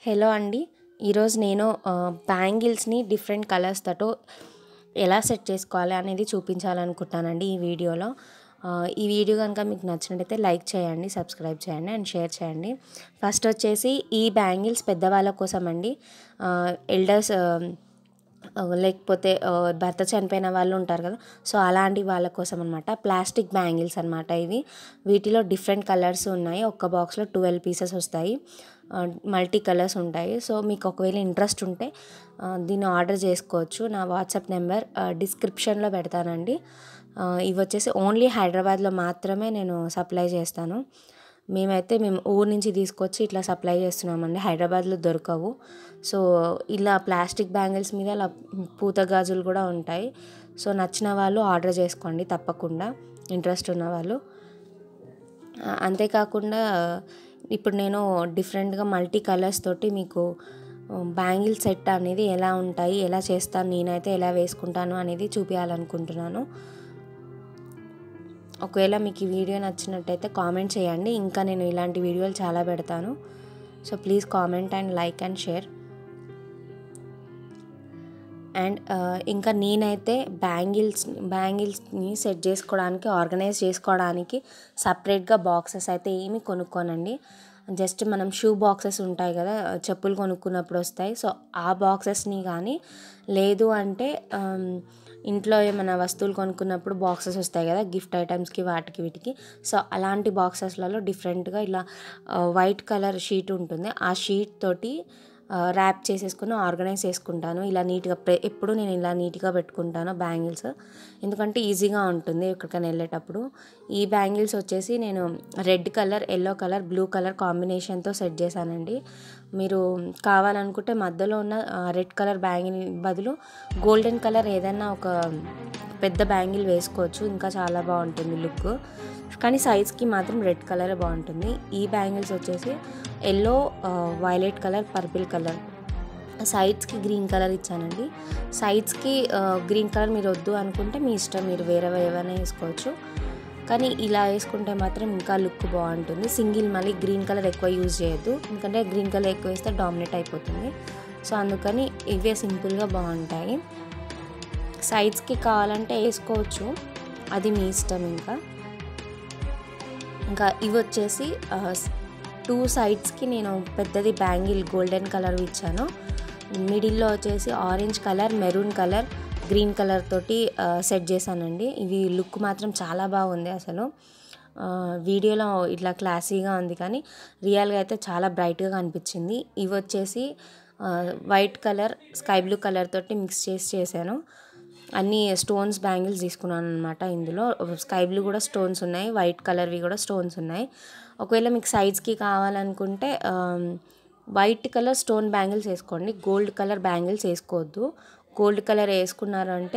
hello అండి ఈరోజు నేను బ్యాంగిల్స్ని డిఫరెంట్ కలర్స్ తోటి ఎలా సెట్ చేసుకోవాలి అనేది చూపించాలనుకుంటున్నానండి ఈ వీడియోలో ఆ, ఈ వీడియో కనుక మీకు నచ్చినట్టయితే లైక్ చేయండి సబ్స్క్రైబ్ చేయండి అండ్ షేర్ చేయండి ఫస్ట్ వచ్చేసి ఈ బ్యాంగిల్స్ పెద్దవాళ్ళ కోసం అండి ఎల్డర్స్ లేకపోతే ఆ, భర్త చనిపోయిన వాళ్ళు ఉంటారు కదా సో అలాంటి వాళ్ళ కోసం అనమాట ప్లాస్టిక్ బ్యాంగిల్స్ అనమాట ఇవి వీటిలో డిఫరెంట్ కలర్స్ ఉన్నాయి ఒక్క బాక్స్లో ట్వెల్వ్ పీసెస్ వస్తాయి మల్టీ కలర్స్ ఉంటాయి సో మీకు ఒకవేళ ఇంట్రెస్ట్ ఉంటే ఆ, దీన్ని ఆర్డర్ చేసుకోవచ్చు నా వాట్సాప్ నెంబర్ డిస్క్రిప్షన్లో పెడతానండి ఆ, ఇవి వచ్చేసి ఓన్లీ హైదరాబాద్లో మాత్రమే నేను సప్లై చేస్తాను మేమైతే మేము ఊరు నుంచి తీసుకొచ్చి ఇట్లా సప్లై చేస్తున్నామండి హైదరాబాద్లో దొరకవు సో ఇలా ప్లాస్టిక్ బ్యాంగిల్స్ మీద ఇలా పూత గాజులు కూడా ఉంటాయి సో నచ్చిన వాళ్ళు ఆర్డర్ చేసుకోండి తప్పకుండా ఇంట్రెస్ట్ ఉన్న వాళ్ళు ఆ, అంతేకాకుండా ఇప్పుడు నేను డిఫరెంట్గా మల్టీ కలర్స్ తోటి మీకు బ్యాంగిల్ సెట్ అనేది ఎలా ఉంటాయి ఎలా చేస్తాను నేనైతే ఎలా వేసుకుంటాను అనేది చూపించాలనుకుంటున్నాను ఒకవేళ మీకు ఈ వీడియో నచ్చినట్టయితే కామెంట్ చేయండి ఇంకా నేను ఇలాంటి వీడియోలు చాలా పెడతాను so please comment and like and share and ఇంకా నేనైతే బ్యాంగిల్స్ బ్యాంగిల్స్ని సెట్ చేసుకోవడానికి ఆర్గనైజ్ చేసుకోవడానికి సపరేట్గా బాక్సెస్ అయితే ఏమి కొనుక్కోనండి జస్ట్ మనం షూ బాక్సెస్ ఉంటాయి కదా చెప్పులు కొనుక్కున్నప్పుడు వస్తాయి సో ఆ బాక్సెస్ని కానీ లేదు అంటే ఆమ్, ఇంట్లో ఏమైనా వస్తువులు కొనుక్కున్నప్పుడు బాక్సెస్ వస్తాయి కదా గిఫ్ట్ ఐటమ్స్కి వాటికి వీటికి సో అలాంటి బాక్సెస్లలో డిఫరెంట్గా ఇలా వైట్ కలర్ షీట్ ఉంటుంది ఆ షీట్ తోటి ర్యాప్ చేసేసుకుని ఆర్గనైజ్ చేసుకుంటాను ఇలా నీట్గా ప్రే ఎప్పుడు నేను ఇలా నీట్గా పెట్టుకుంటాను బ్యాంగిల్స్ ఎందుకంటే ఈజీగా ఉంటుంది ఎక్కడికైనా వెళ్ళేటప్పుడు ఈ బ్యాంగిల్స్ వచ్చేసి నేను red colour yellow colour blue colour కాంబినేషన్తో సెట్ చేశానండి మీరు కావాలనుకుంటే మధ్యలో ఉన్న రెడ్ కలర్ బ్యాంగిల్ బదులు గోల్డెన్ కలర్ ఏదైనా ఒక పెద్ద బ్యాంగిల్ వేసుకోవచ్చు ఇంకా చాలా బాగుంటుంది లుక్ కానీ సైజ్కి మాత్రం రెడ్ కలర్ బాగుంటుంది ఈ బ్యాంగిల్స్ వచ్చేసి yellow violet colour purple colour సైడ్స్కి గ్రీన్ కలర్ ఇచ్చానండి సైడ్స్కి గ్రీన్ కలర్ మీరు వద్దు అనుకుంటే మీ ఇష్టం మీరు వేరే ఏమైనా వేసుకోవచ్చు కానీ ఇలా వేసుకుంటే మాత్రం ఇంకా లుక్ బాగుంటుంది సింగిల్ మళ్ళీ గ్రీన్ కలర్ ఎక్కువ యూజ్ చేయొద్దు ఎందుకంటే గ్రీన్ కలర్ ఎక్కువ వేస్తే డామినేట్ అయిపోతుంది సో అందుకని ఇవే సింపుల్గా బాగుంటాయి సైడ్స్కి కావాలంటే వేసుకోవచ్చు అది మీ ఇష్టం ఇంకా ఇంకా ఇవి వచ్చేసి టూ సైడ్స్కి నేను పెద్దది బ్యాంగిల్ గోల్డెన్ కలర్ ఇచ్చాను మిడిల్లో వచ్చేసి orange colour maroon colour green colour తోటి సెట్ చేశానండి ఇవి లుక్ మాత్రం చాలా బాగుంది అసలు ఆ, వీడియోలో ఇట్లా క్లాసీగా ఉంది కానీ రియల్గా అయితే చాలా బ్రైట్గా కనిపించింది ఇవి వచ్చేసి ఆ, white colour sky blue colour తోటి మిక్స్ చేసి చేశాను అన్ని స్టోన్స్ బ్యాంగిల్స్ తీసుకున్నాను అనమాట ఇందులో స్కై బ్లూ కూడా స్టోన్స్ ఉన్నాయి వైట్ కలర్వి కూడా స్టోన్స్ ఉన్నాయి ఒకవేళ మీకు సైజ్కి కావాలనుకుంటే ఆమ్, వైట్ కలర్ స్టోన్ బ్యాంగిల్స్ వేసుకోండి గోల్డ్ కలర్ బ్యాంగిల్స్ వేసుకోవద్దు గోల్డ్ కలర్ వేసుకున్నారు అంటే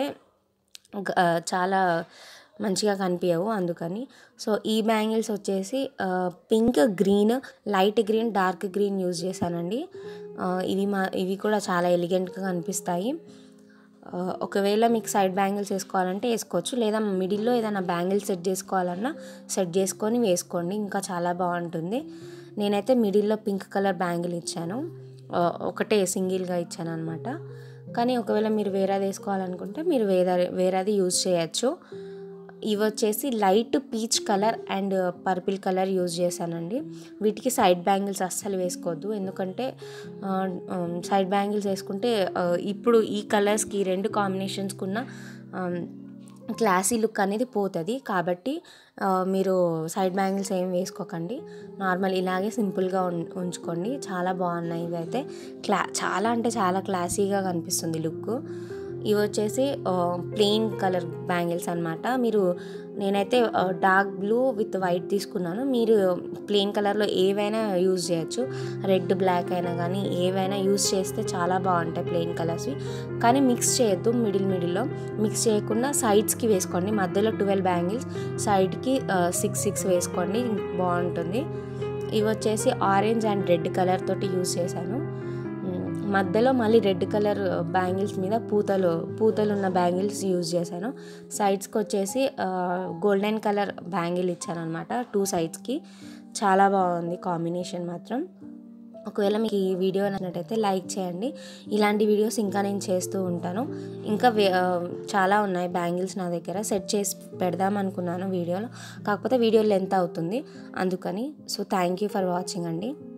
గ- ఆ, చాలా మంచిగా కనిపించవు అందుకని సో ఈ బ్యాంగిల్స్ వచ్చేసి ఆ, pink green light green dark green use చేశానండి ఆ, ఇవి మా ఇవి కూడా చాలా ఎలిగెంట్గా కనిపిస్తాయి ఆ, ఒకవేళ మీకు సైడ్ బ్యాంగిల్స్ వేసుకోవాలంటే వేసుకోవచ్చు లేదా మిడిల్లో ఏదైనా బ్యాంగిల్స్ సెట్ చేసుకోవాలన్నా సెట్ చేసుకొని వేసుకోండి ఇంకా చాలా బాగుంటుంది నేనైతే మిడిల్లో పింక్ కలర్ బ్యాంగిల్ ఇచ్చాను ఆ, ఒకటే సింగిల్గా ఇచ్చాను అనమాట కానీ ఒకవేళ మీరు వేరేది వేసుకోవాలనుకుంటే మీరు వేరే వేరేది యూజ్ చేయొచ్చు ఇవి వచ్చేసి light peach colour and purple colour use చేశానండి వీటికి సైడ్ బ్యాంగిల్స్ అస్సలు వేసుకోవద్దు ఎందుకంటే ఆ, ఆ, సైడ్ బ్యాంగిల్స్ వేసుకుంటే ఆ, ఇప్పుడు ఈ కలర్స్కి ఈ రెండు కాంబినేషన్స్కి ఉన్న ఆ, క్లాసీ లుక్ అనేది పోతుంది కాబట్టి ఆ, మీరు సైడ్ బ్యాంగిల్స్ ఏం వేసుకోకండి నార్మల్ ఇలాగే సింపుల్గా ఉం- ఉంచుకోండి చాలా బాగున్నాయి ఇవైతే క్లా చాలా అంటే చాలా క్లాసీగా కనిపిస్తుంది లుక్ ఇవి వచ్చేసి ప్లెయిన్ కలర్ బ్యాంగిల్స్ అనమాట మీరు నేనైతే డార్క్ బ్లూ విత్ వైట్ తీసుకున్నాను మీరు ప్లెయిన్ కలర్లో ఏవైనా యూజ్ చేయొచ్చు రెడ్ బ్లాక్ అయినా కానీ ఏవైనా యూజ్ చేస్తే చాలా బాగుంటాయి ప్లెయిన్ కలర్స్వి కానీ మిక్స్ చేయొద్దు మిడిల్ మిడిల్లో మిక్స్ చేయకుండా సైడ్స్కి వేసుకోండి మధ్యలో ట్వెల్వ్ బ్యాంగిల్స్ సైడ్కి సిక్స్ సిక్స్ వేసుకోండి బాగుంటుంది ఇవి వచ్చేసి ఆరెంజ్ అండ్ రెడ్ కలర్ తోటి యూజ్ చేశాను మ్, మధ్యలో మళ్ళీ రెడ్ కలర్ బ్యాంగిల్స్ మీద పూతలు పూతలు ఉన్న బ్యాంగిల్స్ యూజ్ చేశాను సైడ్స్కి వచ్చేసి గోల్డెన్ కలర్ బ్యాంగిల్ ఇచ్చాను అనమాట టూ సైడ్స్కి చాలా బాగుంది కాంబినేషన్ మాత్రం ఒకవేళ మీకు ఈ వీడియో నచ్చినట్టయితే లైక్ చేయండి ఇలాంటి వీడియోస్ ఇంకా నేను చేస్తూ ఉంటాను ఇంకా వే- ఆ, చాలా ఉన్నాయి బ్యాంగిల్స్ నా దగ్గర సెట్ చేసి పెడదాం అనుకున్నాను వీడియోలో కాకపోతే వీడియో లెంత్ అవుతుంది అందుకని so thank you for watching అండి